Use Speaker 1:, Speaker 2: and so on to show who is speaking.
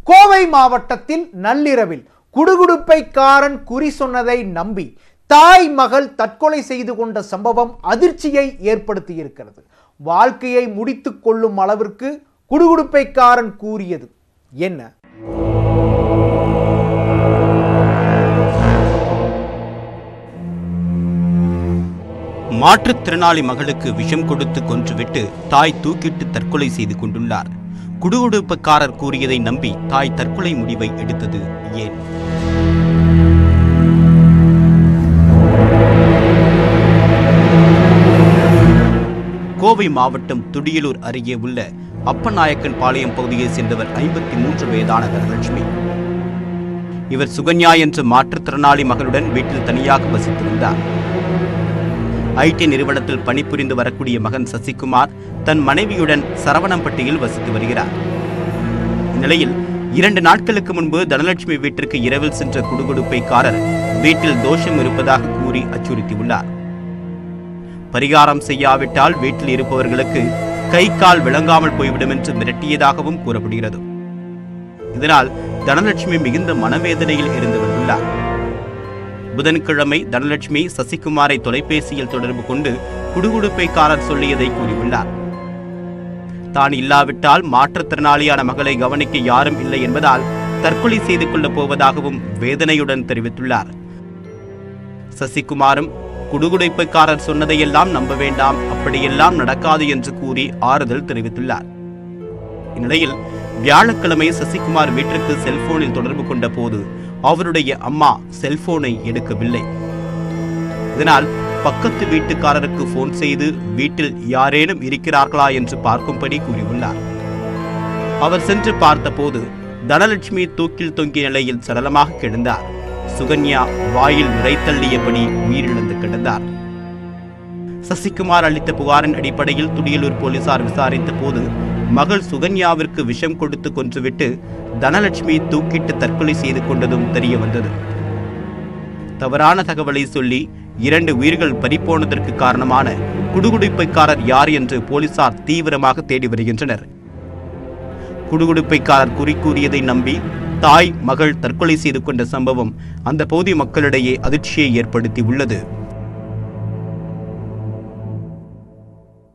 Speaker 1: கோவை மாவட்டத்தில் நள்ளிரவில் குடுகுடுப்பைக்காரன் குறி சொன்னதை நம்பி தாய் மகள் தற்கொலை செய்து கொண்ட சம்பவம் அதிர்ச்சியை ஏற்படுத்தியிருக்கிறது வாழ்க்கையை முடித்துக் கொள்ளும் அளவிற்கு குடுகுடுப்பைக்காரன் கூறியது என்ன
Speaker 2: மாற்றுத்திறனாளி மகளுக்கு விஷம் கொடுத்து கொன்றுவிட்டு தாய் தூக்கிட்டு தற்கொலை செய்து கொண்டுள்ளார் குடுகுடுப்புக்காரர் கூறியதை நம்பி தாய் தற்கொலை முடிவை எடுத்தது ஏன் கோவை மாவட்டம் துடியலூர் அருகே உள்ள அப்பநாயக்கன் பாளையம் பகுதியைச் சேர்ந்தவர் ஐம்பத்தி மூன்று வயதான தனலட்சுமி இவர் சுகன்யா என்ற மாற்றுத்திறனாளி மகளுடன் வீட்டில் தனியாக வசித்து வந்தார் ஐடி நிறுவனத்தில் பணிபுரிந்து வரக்கூடிய மகன் சசிகுமார் தன் மனைவியுடன் சரவணம்பட்டியில் வசித்து வருகிறார் இந்நிலையில் இரண்டு நாட்களுக்கு முன்பு தனலட்சுமி வீட்டிற்கு இரவில் சென்ற குடுகுடுப்பைக்காரர் வீட்டில் தோஷம் இருப்பதாக கூறி அச்சுறுத்தியுள்ளார் பரிகாரம் செய்யாவிட்டால் வீட்டில் இருப்பவர்களுக்கு கை கால் விளங்காமல் போய்விடும் என்று மிரட்டியதாகவும் கூறப்படுகிறது இதனால் தனலட்சுமி மிகுந்த மனவேதனையில் இருந்து வந்துள்ளார் புதன்கிழமை தனலட்சுமி சசிகுமாரை தொலைபேசியில் தொடர்பு கொண்டு குடுகுடுப்பைக்காரர் சொல்லியதை கூறியுள்ளார் தான் இல்லாவிட்டால் மாற்றுத்திறனாளியான மகளை கவனிக்க யாரும் இல்லை என்பதால் தற்கொலை செய்து கொள்ளப் போவதாகவும் வேதனையுடன் தெரிவித்துள்ளார் சசிகுமாரும் குடுகுடைப்பைக்காரர் சொன்னதையெல்லாம் நம்ப வேண்டாம் அப்படியெல்லாம் நடக்காது என்று கூறி ஆறுதல் தெரிவித்துள்ளார் இந்நிலையில் வியாழக்கிழமை சசிகுமார் வீட்டிற்கு செல்போனில் தொடர்பு கொண்ட போது அவருடைய அம்மா செல்போனை எடுக்கவில்லை இதனால் பக்கத்து வீட்டுக்காரருக்கு போன் செய்து வீட்டில் யாரேனும் இருக்கிறார்களா என்று பார்க்கும்படி கூறியுள்ளார் அவர் சென்று பார்த்தபோது தனலட்சுமி தூக்கில் தொங்கிய நிலையில் சடலமாக கிடந்தார் சுகன்யா வாயில் நுரைத்தள்ளியபடி உயிரிழந்து கிடந்தார் சசிகுமார் அளித்த புகாரின் அடிப்படையில் துடியலூர் போலீசார் விசாரித்த போது மகள் சுகன்யாவிற்கு விஷம் கொடுத்து கொன்றுவிட்டு தனலட்சுமி தூக்கிட்டு தற்கொலை செய்து கொண்டதும் தெரிய வந்தது தவறான தகவலை சொல்லி இரண்டு உயிர்கள் பறிப்போனதற்கு காரணமான குடுகுடுப்பைக்காரர் யார் என்று போலீசார் தீவிரமாக தேடி வருகின்றனர் குடுகுடுப்பைக்காரர் குறி கூறியதை நம்பி தாய் மகள் தற்கொலை செய்து கொண்ட சம்பவம் அந்த பகுதி மக்களிடையே அதிர்ச்சியை ஏற்படுத்தி உள்ளது